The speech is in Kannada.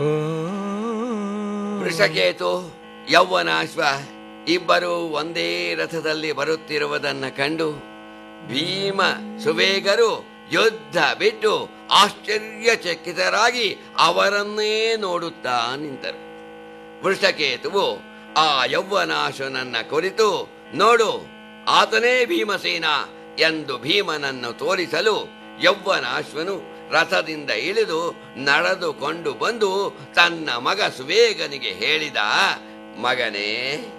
ವೃಷಕೇತು ಯೌವನಾಶ್ವ ಇಬ್ಬರು ಒಂದೇ ರಥದಲ್ಲಿ ಬರುತ್ತಿರುವುದನ್ನ ಕಂಡು ಭೀಮ ಸುವೇಗರು ಯುದ್ಧ ಬಿಟ್ಟು ಆಶ್ಚರ್ಯಚಕಿತರಾಗಿ ಅವರನ್ನೇ ನೋಡುತ್ತಾ ನಿಂತರು ವೃಷಕೇತುವು ಆ ಯೌವನಾಶನನ್ನ ಕುರಿತು ನೋಡು ಆತನೇ ಭೀಮಸೇನ ಎಂದು ಭೀಮನನ್ನು ತೋರಿಸಲು ಯೌವನಾಶ್ವನು ರಥದಿಂದ ಇಳಿದು ನಡೆದುಕೊಂಡು ಬಂದು ತನ್ನ ಮಗ ಸುವೇಗನಿಗೆ ಹೇಳಿದ ಮಗನೇ